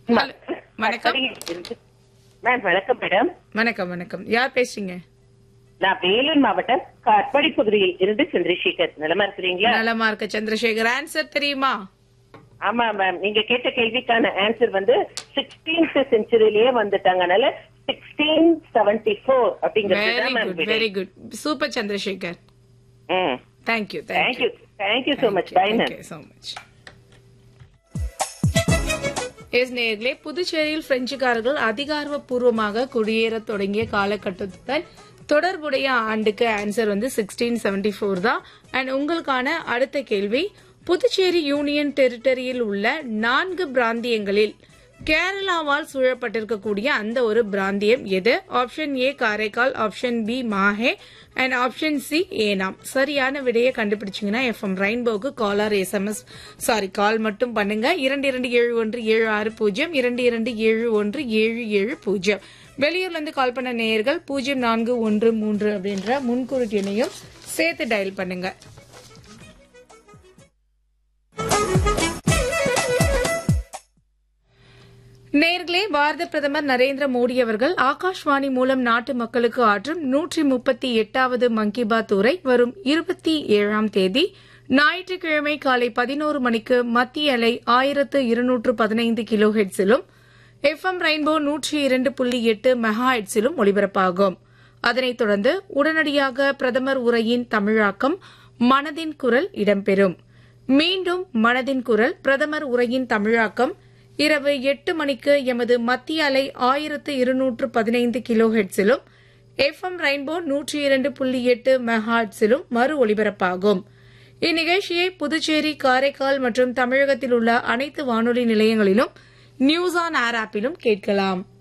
Hello. வணக்கம் ma'am வணக்கம் madam வணக்கம் வணக்கம் யார் பேசுறீங்க நான் வேலூர் மாவட்டம் காட்பாடி பகுதியில் இருந்து சந்திரசேகர் நலமா இருக்கிறீங்களா நலமா இருக்க சந்திரசேகர் ஆன்சர் தெரியுமா ஆமா மேம் நீங்க கேட்ட கேள்விக்கான ஆன்சர் வந்து சிக்ஸ்டீன்த் செஞ்சுரியிலேயே வந்துட்டாங்க அதனால சிக்ஸ்டீன் செவன்டி ஃபோர் அப்படிங்கிறது வெரி தான் ma'am good very good super Chandrasekhar thank you thank you thank you so much bye ma'am so much yes நேர்களே புதுச்சேரியில் பிரெஞ்சுக்காரர்கள் அதிகாரப்பூர்வமாக குடியேறத் தொடங்கிய காலகட்டத்துடன் தொடர்புடைய ஆண்டுக்கு ஆன்சர் வந்து சிக்ஸ்டீன் செவன்டி ஃபோர் தான் அண்ட் உங்களுக்கான அடுத்த கேள்வி புதுச்சேரி யூனியன் டெரிட்டரியில் உள்ள நான்கு பிராந்தியங்களில் கேரளாவால் சூழப்பட்டிருக்கக்கூடிய அந்த ஒரு பிராந்தியம் எது option A Karaikal option B Mahe and option C Yanam சரியான விடையை கண்டுபிடிச்சீங்கன்னா எஃப்எம் ரெயின்போக்கு call or SMS sorry call மட்டும் பண்ணுங்க இரண்டு இரண்டு ஏழு ஒன்று ஏழு ஆறு பூஜ்ஜியம் இரண்டு இரண்டு ஏழு ஒன்று ஏழு ஏழு பூஜ்ஜியம் வெளியூர்ல இருந்து கால் பண்ண நேயர்கள் பூஜ்ஜியம் நான்கு ஒன்று மூன்று அப்படின்ற முன்குறிட்டு எண்ணையும் சேர்த்து டயல் பண்ணுங்க நேர்களே பாரத பிரதமர் நரேந்திர மோடி அவர்கள் ஆகாஷ்வாணி மூலம் நாட்டு மக்களுக்கு ஆற்றும் நூற்றி முப்பத்தி எட்டாவது மன் கி பாத் உரை வரும் இருபத்தி ஏழாம் தேதி ஞாயிற்றுக்கிழமை காலை பதினோரு மணிக்கு மத்திய அலை ஆயிரத்து இருநூற்று பதினைந்து கிலோ ஹெட்ஸிலும் எஃப்எம் ரெயின்போ நூற்றி இரண்டு புள்ளி எட்டு மெகா ஹெட்ஸிலும் ஒலிபரப்பாகும் அதனைத் தொடர்ந்து உடனடியாக பிரதமர் உரையின் தமிழாக்கம் மனதின் குரல் இடம்பெறும் மீண்டும் மனதின் குரல் பிரதமர் உரையின் தமிழாக்கம் இரவு எட்டு மணிக்கு எமது மத்திய அலை ஆயிரத்து இருநூற்று பதினைந்து கிலோ ஹெட்ஸிலும் எஃப்எம் ரெயின்போ நூற்றி இரண்டு புள்ளி எட்டு மெகாட்ஸிலும் மறு ஒலிபரப்பாகும் இந்நிகழ்ச்சியை புதுச்சேரி காரைக்கால் மற்றும் தமிழகத்தில் உள்ள அனைத்து வானொலி நிலையங்களிலும் நியூஸ் ஆன் ஏர் ஆப்பிலும் கேட்கலாம்